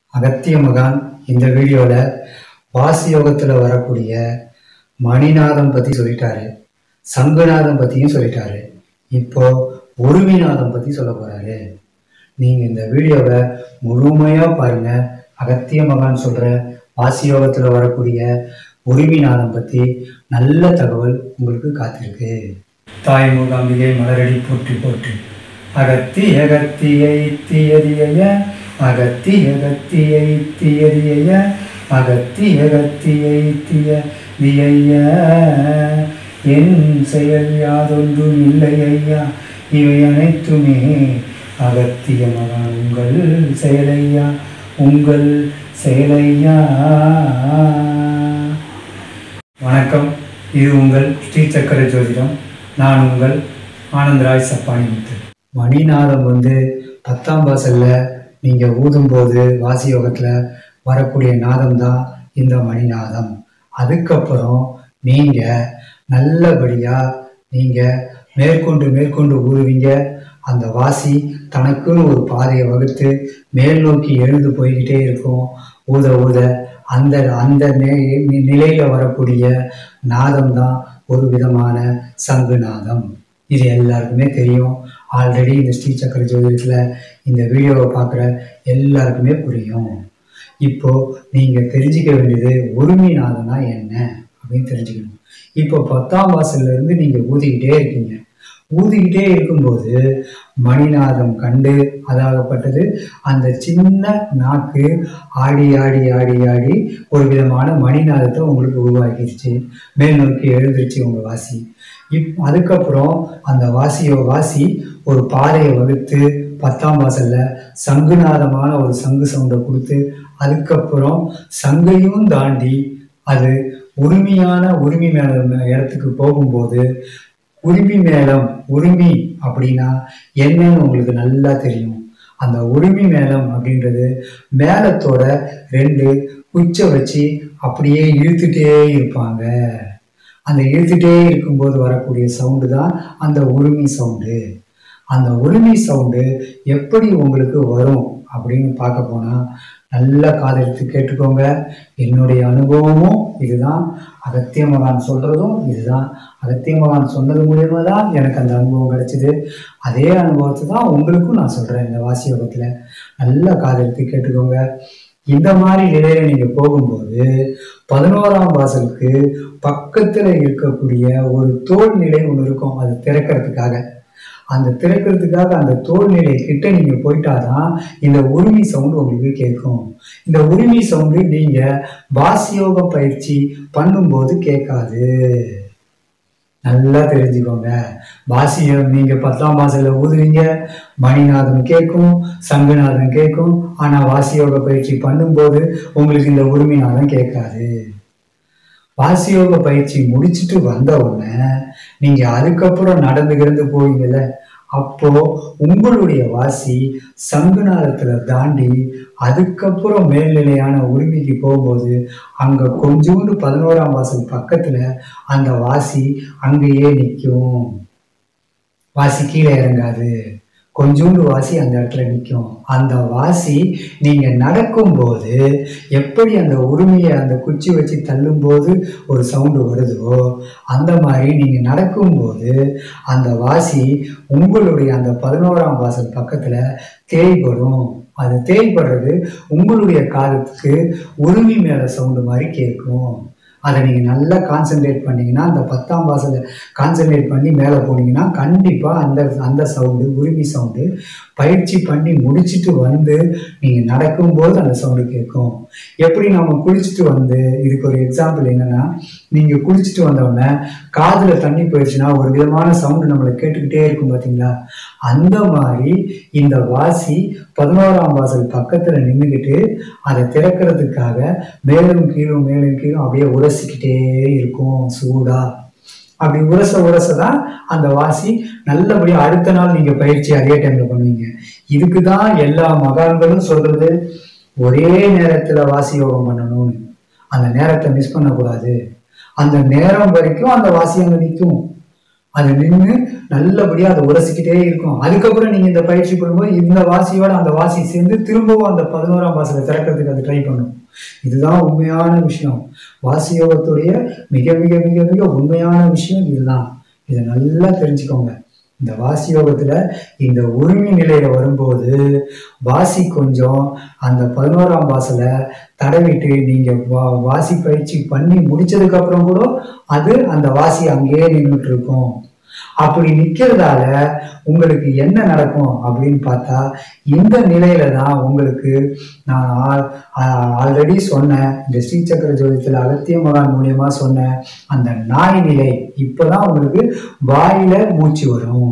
அகத்திய மகான் இந்த வீடியோவில் வாசி யோகத்தில் வரக்கூடிய மணிநாதம் பற்றி சொல்லிட்டாரு சங்குநாதம் பற்றியும் சொல்லிட்டாரு இப்போ உருவிநாதம் பற்றி சொல்ல போறாரு நீங்கள் இந்த வீடியோவை முழுமையாக பாருங்க அகத்திய மகான் சொல்கிற வாசி யோகத்தில் வரக்கூடிய உரிமைநாதம் பற்றி நல்ல தகவல் உங்களுக்கு காத்திருக்கு தாய் மூகாம்பிகை மலரடி போற்றி போற்றி அகத்தி அகத்தியை தீயதிய அகத்தி அகத்தியை தீயதிய அகத்தி அகத்தியை தீய தியைய என் செயல் யாதொன்றும் இல்லை ஐயா இவை அனைத்துமே அகத்திய மகான் உங்கள் செயலையா உங்கள் செயலையா வணக்கம் இது உங்கள் ஸ்ரீ சக்கர ஜோதிடம் நான் உங்கள் ஆனந்தராய் சப்பானி முத்து மணிநாதம் வந்து பத்தாம் வாசல்ல நீங்க ஊதும்போது வாசி யோகத்துல வரக்கூடிய நாதம் தான் இந்த மணிநாதம் அதுக்கப்புறம் நீங்க நல்லபடியா நீங்க மேற்கொண்டு மேற்கொண்டு ஊதுவீங்க அந்த வாசி தனக்குன்னு ஒரு பாதையை வகுத்து மேல் நோக்கி எழுந்து போய்கிட்டே இருக்கும் ஊத ஊத அந்த அந்த நே- நிலையில வரக்கூடிய நாதம் தான் ஒரு விதமான சங்கு நாதம் இது எல்லாருக்குமே தெரியும் ஆல்ரெடி இந்த ஸ்ரீ சக்கர ஜோதிடத்தில் இந்த வீடியோவை பார்க்குற எல்லாருக்குமே புரியும் இப்போ நீங்க தெரிஞ்சுக்க வேண்டியது உரிமை நாதம்னா என்ன அப்படின்னு தெரிஞ்சுக்கணும் இப்போ பத்தாம் வாசல்ல இருந்து நீங்க ஊதிக்கிட்டே இருக்கீங்க ஊதிக்கிட்டே இருக்கும்போது மணிநாதம் கண்டு அதாகப்பட்டது அந்த சின்ன நாக்கு ஆடி ஆடி ஆடி ஆடி ஒரு விதமான மணிநாதத்தை உங்களுக்கு உருவாக்கிடுச்சு மேல் நோக்கி எழுந்துருச்சு உங்க வாசி இப் அதுக்கப்புறம் அந்த வாசியோ வாசி ஒரு பாதையை வகுத்து பத்தாம் வாசல்ல சங்குநாதமான ஒரு சங்கு சவுண்டை கொடுத்து அதுக்கப்புறம் சங்கையும் தாண்டி அது உரிமையான உரிமை மேல இடத்துக்கு போகும்போது உரிமை மேளம் உரிமை அப்படின்னா என்னன்னு உங்களுக்கு நல்லா தெரியும் அந்த உரிமை மேளம் அப்படின்றது மேளத்தோட ரெண்டு குச்சை வச்சு அப்படியே இழுத்துட்டே இருப்பாங்க அந்த இழுத்துட்டே இருக்கும்போது வரக்கூடிய சவுண்டு தான் அந்த உரிமை சவுண்டு அந்த உரிமை சவுண்டு எப்படி உங்களுக்கு வரும் அப்படின்னு பார்க்க போனால் நல்லா காதெடுத்து கேட்டுக்கோங்க என்னுடைய அனுபவமும் இதுதான் அகத்திய மகான் சொல்கிறதும் இதுதான் அகத்திய மகான் சொன்னது மூலியமாக தான் எனக்கு அந்த அனுபவம் கிடைச்சிது அதே அனுபவத்தை தான் உங்களுக்கும் நான் சொல்கிறேன் இந்த வாசி யோகத்தில் நல்லா காதெடுத்து கேட்டுக்கோங்க இந்த மாதிரி நிலையில நீங்கள் போகும்போது பதினோராம் வாசலுக்கு பக்கத்தில் இருக்கக்கூடிய ஒரு தோல் நிலை ஒன்று இருக்கும் அது திறக்கிறதுக்காக அந்த திறக்கிறதுக்காக அந்த தோல் நிலை கிட்ட நீங்க போயிட்டாதான் இந்த உரிமை சவுண்ட் உங்களுக்கு கேட்கும் இந்த உரிமை சவுண்டு நீங்க வாசியோக பயிற்சி பண்ணும்போது கேட்காது நல்லா தெரிஞ்சுக்கோங்க வாசியம் நீங்க பத்தாம் வாசல்ல ஊதுவீங்க மணிநாதம் கேட்கும் சங்குநாதம் கேட்கும் ஆனா வாசியோக பயிற்சி பண்ணும்போது உங்களுக்கு இந்த உரிமைநாதம் கேட்காது வாசியோக பயிற்சி முடிச்சுட்டு வந்த உடனே நீங்க அதுக்கப்புறம் நடந்து கிடந்து போவீங்கல்ல அப்போ உங்களுடைய வாசி சங்குநாதத்துல தாண்டி அதுக்கப்புறம் மேல்நிலையான உரிமைக்கு போகும்போது அங்க கொஞ்சோண்டு பதினோராம் வாசல் பக்கத்துல அந்த வாசி அங்கேயே நிற்கும் வாசி கீழே இறங்காது கொஞ்சோண்டு வாசி அந்த இடத்துல நிற்கும் அந்த வாசி நீங்க நடக்கும்போது எப்படி அந்த உரிமையை அந்த குச்சி வச்சு தள்ளும்போது ஒரு சவுண்டு வருதோ அந்த மாதிரி நீங்க நடக்கும்போது அந்த வாசி உங்களுடைய அந்த பதினோராம் வாசல் பக்கத்துல தேய்படும் அது தேய்படுறது உங்களுடைய காதுக்கு உரிமை மேல சவுண்டு மாதிரி கேட்கும் அதை நீங்கள் நல்லா கான்சென்ட்ரேட் பண்ணீங்கன்னா அந்த பத்தாம் வாசலை கான்சென்ட்ரேட் பண்ணி மேலே போனீங்கன்னா கண்டிப்பாக அந்த அந்த சவுண்டு உரிமை சவுண்டு பயிற்சி பண்ணி முடிச்சுட்டு வந்து நீங்கள் நடக்கும்போது அந்த சவுண்டு கேட்கும் எப்படி நம்ம குளிச்சுட்டு வந்து இதுக்கு ஒரு எக்ஸாம்பிள் என்னன்னா நீங்கள் குளிச்சுட்டு வந்தோடனே காதில் தண்ணி போயிடுச்சுன்னா ஒரு விதமான சவுண்டு நம்மளை கேட்டுக்கிட்டே இருக்கும் பார்த்தீங்களா அந்த மாதிரி இந்த வாசி பதினோராம் வாசல் பக்கத்தில் நின்றுக்கிட்டு அதை திறக்கிறதுக்காக மேலும் கீழும் மேலும் கீழும் அப்படியே உரசிக்கிட்டே இருக்கும் சூடா அப்படி உரச உரச தான் அந்த வாசி நல்லபடியா அடுத்த நாள் நீங்க பயிற்சி அதே டைம்ல பண்ணுவீங்க இதுக்கு தான் எல்லா மகான்களும் சொல்றது ஒரே நேரத்துல வாசி யோகம் பண்ணணும்னு அந்த நேரத்தை மிஸ் பண்ணக்கூடாது அந்த நேரம் வரைக்கும் அந்த வாசி அங்க நிற்கும் அது நின்று நல்லபடியா அதை உரசிக்கிட்டே இருக்கும் அதுக்கப்புறம் நீங்க இந்த பயிற்சி பண்ணும்போது இந்த வாசியோட அந்த வாசி சேர்ந்து திரும்பவும் அந்த பதினோராம் வாசலை திறக்கிறதுக்கு அது ட்ரை பண்ணும் இதுதான் உண்மையான விஷயம் வாசியோகத்துடைய மிக மிக மிக மிக உண்மையான விஷயம் இதுதான் இதை நல்லா தெரிஞ்சுக்கோங்க இந்த வாசி யோகத்துல இந்த உரிமை நிலையில வரும்போது வாசி கொஞ்சம் அந்த பதினோராம் வாசலை தடவிட்டு நீங்க வா- வாசி பயிற்சி பண்ணி முடிச்சதுக்கு அப்புறம் கூட அது அந்த வாசி அங்கேயே நின்றுட்டு இருக்கும் அப்படி நிக்கிறதால உங்களுக்கு என்ன நடக்கும் அப்படின்னு பார்த்தா இந்த நிலையில தான் உங்களுக்கு நான் ஆல்ரெடி சொன்னேன் இந்த ஸ்ரீசக்கர ஜோதியத்தில் அகத்திய மகான் மூலியமா சொன்ன அந்த நாய் நிலை இப்பதான் உங்களுக்கு வாயில மூச்சு வரும்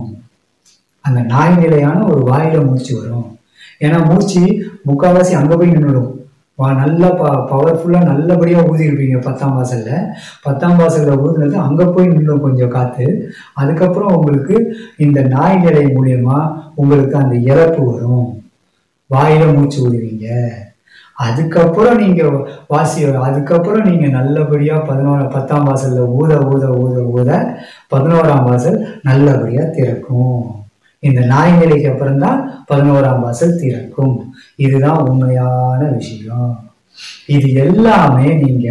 அந்த நாய் நிலையான ஒரு வாயில மூச்சு வரும் ஏன்னா மூச்சு முக்கால்வாசி அங்க போய் நின்றுடும் வா நல்லா ப பவர்ஃபுல்லா நல்லபடியா ஊதி இருப்பீங்க பத்தாம் வாசல்ல பத்தாம் வாசல்ல ஊதுனது அங்க போய் நின்றும் கொஞ்சம் காத்து அதுக்கப்புறம் உங்களுக்கு இந்த நாய் நிலை மூலியமா உங்களுக்கு அந்த இறப்பு வரும் வாயில மூச்சு விடுவீங்க அதுக்கப்புறம் நீங்க வாசி அதுக்கப்புறம் நீங்க நல்லபடியா பதினோரா பத்தாம் வாசல்ல ஊத ஊத ஊத ஊத பதினோராம் வாசல் நல்லபடியா திறக்கும் இந்த நாய் நிலைக்கு அப்புறம் தான் பதினோராம் வாசல் திறக்கும் இதுதான் உண்மையான விஷயம் இது எல்லாமே நீங்க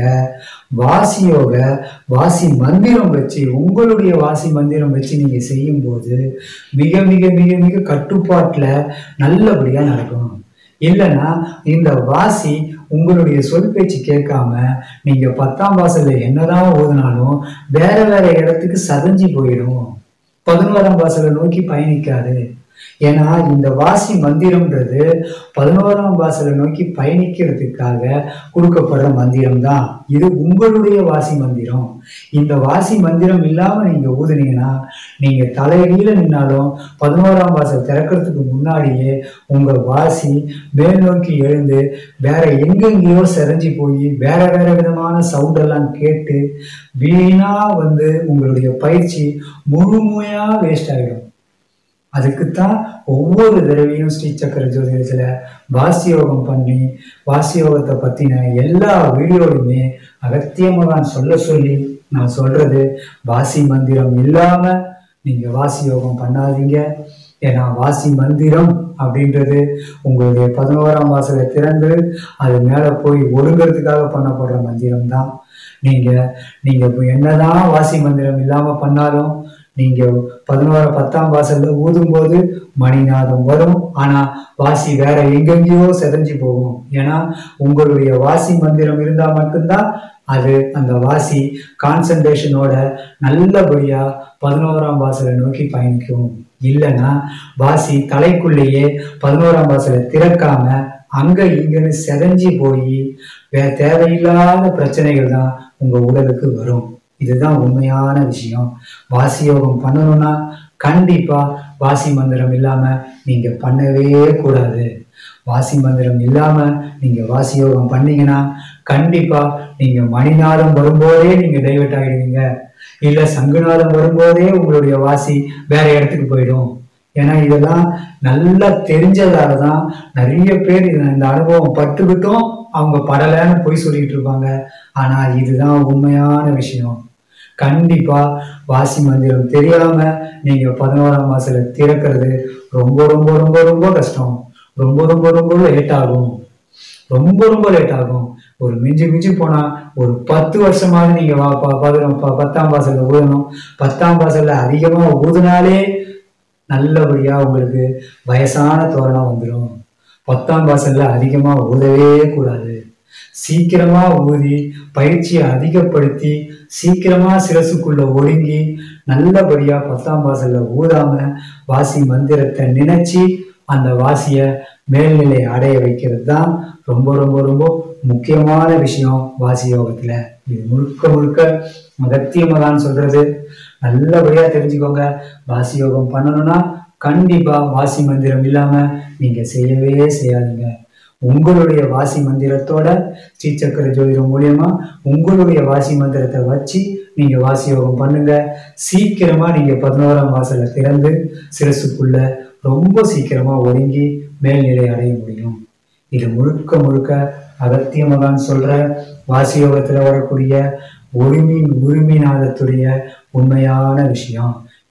வாசியோக வாசி மந்திரம் வச்சு உங்களுடைய வாசி மந்திரம் வச்சு நீங்க செய்யும்போது மிக மிக மிக மிக கட்டுப்பாட்டுல நல்லபடியா நடக்கும் இல்லைன்னா இந்த வாசி உங்களுடைய சொல் பேச்சு கேட்காம நீங்க பத்தாம் வாசல்ல என்னதான் ஓதுனாலும் வேற வேற இடத்துக்கு சதஞ்சு போயிடும் பதினோராம் வாசலை நோக்கி பயணிக்காது ஏன்னா இந்த வாசி மந்திரம்ன்றது பதினோராம் வாசலை நோக்கி பயணிக்கிறதுக்காக கொடுக்கப்படுற மந்திரம் தான் இது உங்களுடைய வாசி மந்திரம் இந்த வாசி மந்திரம் இல்லாம நீங்க ஊதுனீங்கன்னா நீங்க தலைகீழ நின்னாலும் பதினோராம் வாசல் திறக்கிறதுக்கு முன்னாடியே உங்க வாசி மேல் நோக்கி எழுந்து வேற எங்கெங்கேயோ செதஞ்சு போய் வேற வேற விதமான சவுண்ட் எல்லாம் கேட்டு வீணா வந்து உங்களுடைய பயிற்சி முழுமையா வேஸ்ட் ஆகிடும் அதுக்குத்தான் ஒவ்வொரு தடவையும் ஸ்ரீ சக்கர ஜோதிடத்துல வாசியோகம் பண்ணி வாசியோகத்தை பத்தின எல்லா வீடியோலையுமே அகத்திய மகான் சொல்ல சொல்லி நான் சொல்றது வாசி மந்திரம் இல்லாம நீங்க வாசி யோகம் பண்ணாதீங்க ஏன்னா வாசி மந்திரம் அப்படின்றது உங்களுடைய பதினோராம் வாசலை திறந்து அது மேல போய் ஒடுங்கிறதுக்காக பண்ணப்படுற மந்திரம் தான் நீங்க நீங்க இப்ப என்னதான் வாசி மந்திரம் இல்லாம பண்ணாலும் நீங்க பதினோரா பத்தாம் வாசல்ல ஊதும் போது மணிநாதம் வரும் ஆனா வாசி வேற எங்கெங்கேயோ செதஞ்சு போகும் ஏன்னா உங்களுடைய வாசி மந்திரம் இருந்தா மட்டும்தான் அது அந்த வாசி கான்சன்ட்ரேஷனோட நல்லபடியா பதினோராம் வாசலை நோக்கி பயணிக்கும் இல்லைன்னா வாசி தலைக்குள்ளேயே பதினோராம் வாசலை திறக்காம அங்க இங்கன்னு செதஞ்சு போய் வே தேவையில்லாத பிரச்சனைகள் தான் உங்க உடலுக்கு வரும் இதுதான் உண்மையான விஷயம் வாசி யோகம் பண்ணணும்னா கண்டிப்பா வாசி மந்திரம் இல்லாம நீங்க பண்ணவே கூடாது வாசி மந்திரம் இல்லாம நீங்க வாசி யோகம் பண்ணீங்கன்னா கண்டிப்பா நீங்க மணிநாதம் வரும்போதே நீங்க டைவர்ட் ஆகிடுவீங்க இல்ல சங்குநாதம் வரும்போதே உங்களுடைய வாசி வேற இடத்துக்கு போயிடும் ஏன்னா இதெல்லாம் நல்லா தெரிஞ்சதால தான் நிறைய பேர் இது- இந்த அனுபவம் பட்டுக்கிட்டும் அவங்க படலைன்னு போய் சொல்லிட்டு இருப்பாங்க ஆனா இதுதான் உண்மையான விஷயம் கண்டிப்பா வாசி மந்திரம் தெரியாம நீங்க பதினோராம் மாசத்துல திறக்கிறது ரொம்ப ரொம்ப ரொம்ப ரொம்ப கஷ்டம் ரொம்ப ரொம்ப ரொம்ப லேட் ஆகும் ரொம்ப ரொம்ப லேட் ஆகும் ஒரு மிஞ்சி மிஞ்சி போனா ஒரு பத்து வருஷமாவது நீங்க வா- ப- பதினொ- ப- பத்தாம் வாசல்ல ஊதணும் பத்தாம் வாசல்ல அதிகமா ஊதுனாலே நல்லபடியா உங்களுக்கு வயசான தோரணம் வந்துடும் பத்தாம் வாசல்ல அதிகமா ஊதவே கூடாது சீக்கிரமா ஊதி பயிற்சியை அதிகப்படுத்தி சீக்கிரமா சிரசுக்குள்ள ஒடுங்கி நல்லபடியா பத்தாம் வாசல்ல ஊதாம வாசி மந்திரத்தை நினைச்சு அந்த வாசிய மேல்நிலை அடைய வைக்கிறது தான் ரொம்ப ரொம்ப ரொம்ப முக்கியமான விஷயம் வாசி யோகத்துல இது முழுக்க முழுக்க அகத்திய மகான் சொல்றது நல்லபடியா தெரிஞ்சுக்கோங்க வாசி யோகம் பண்ணணும்னா கண்டிப்பா வாசி மந்திரம் இல்லாம நீங்க செய்யவே செய்யாதீங்க உங்களுடைய வாசி மந்திரத்தோட ஸ்ரீசக்கர ஜோதிடம் மூலியமா உங்களுடைய வாசி மந்திரத்தை வச்சு நீங்க வாசி யோகம் பண்ணுங்க சீக்கிரமா நீங்க பதினோராம் வாசலை திறந்து சிரசுக்குள்ள ரொம்ப சீக்கிரமா ஒடுங்கி மேல்நிலை அடைய முடியும் இது முழுக்க முழுக்க அகத்திய மகான் சொல்ற வாசி யோகத்துல வரக்கூடிய உரிமை உரிமைநாதத்துடைய உண்மையான விஷயம்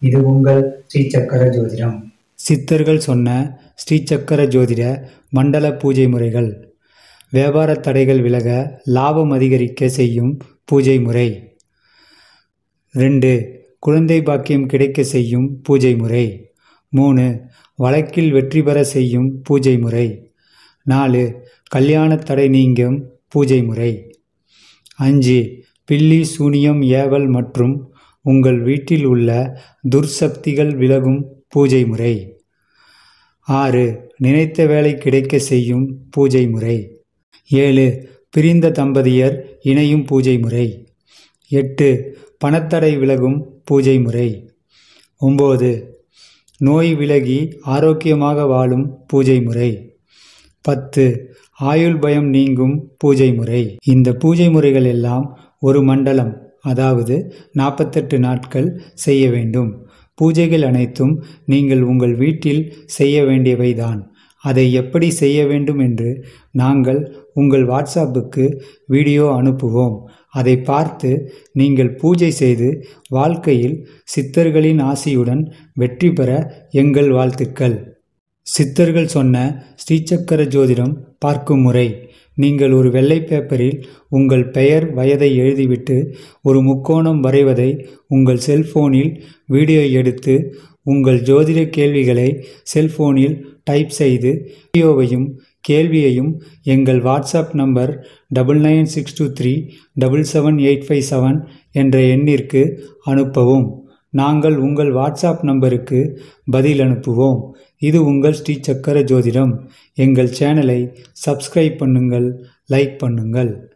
இது உங்கள் ஸ்ரீ சக்கர ஜோதிடம் சித்தர்கள் சொன்ன ஸ்ரீ சக்கர ஜோதிட மண்டல பூஜை முறைகள் வியாபார தடைகள் விலக லாபம் அதிகரிக்க செய்யும் பூஜை முறை ரெண்டு குழந்தை பாக்கியம் கிடைக்க செய்யும் பூஜை முறை மூணு வழக்கில் வெற்றி பெற செய்யும் பூஜை முறை நாலு கல்யாண தடை நீங்கும் பூஜை முறை அஞ்சு பில்லி சூனியம் ஏவல் மற்றும் உங்கள் வீட்டில் உள்ள துர்சக்திகள் விலகும் பூஜை முறை ஆறு நினைத்த வேலை கிடைக்க செய்யும் பூஜை முறை ஏழு பிரிந்த தம்பதியர் இணையும் பூஜை முறை எட்டு பணத்தடை விலகும் பூஜை முறை ஒம்பது நோய் விலகி ஆரோக்கியமாக வாழும் பூஜை முறை பத்து ஆயுள் பயம் நீங்கும் பூஜை முறை இந்த பூஜை முறைகள் எல்லாம் ஒரு மண்டலம் அதாவது நாற்பத்தெட்டு நாட்கள் செய்ய வேண்டும் பூஜைகள் அனைத்தும் நீங்கள் உங்கள் வீட்டில் செய்ய வேண்டியவைதான் அதை எப்படி செய்ய வேண்டும் என்று நாங்கள் உங்கள் வாட்ஸ்அப்புக்கு வீடியோ அனுப்புவோம் அதை பார்த்து நீங்கள் பூஜை செய்து வாழ்க்கையில் சித்தர்களின் ஆசியுடன் வெற்றி பெற எங்கள் வாழ்த்துக்கள் சித்தர்கள் சொன்ன ஸ்ரீசக்கர ஜோதிடம் பார்க்கும் முறை நீங்கள் ஒரு வெள்ளை பேப்பரில் உங்கள் பெயர் வயதை எழுதிவிட்டு ஒரு முக்கோணம் வரைவதை உங்கள் செல்போனில் வீடியோ எடுத்து உங்கள் ஜோதிட கேள்விகளை செல்போனில் டைப் செய்து வீடியோவையும் கேள்வியையும் எங்கள் WhatsApp number double nine six two three double seven eight five seven என்ற எண்ணிற்கு அனுப்பவும் நாங்கள் உங்கள் வாட்ஸ்அப் நம்பருக்கு பதில் அனுப்புவோம் இது உங்கள் ஸ்ரீ சக்கர ஜோதிடம் எங்கள் சேனலை சப்ஸ்கிரைப் பண்ணுங்கள் லைக் பண்ணுங்கள்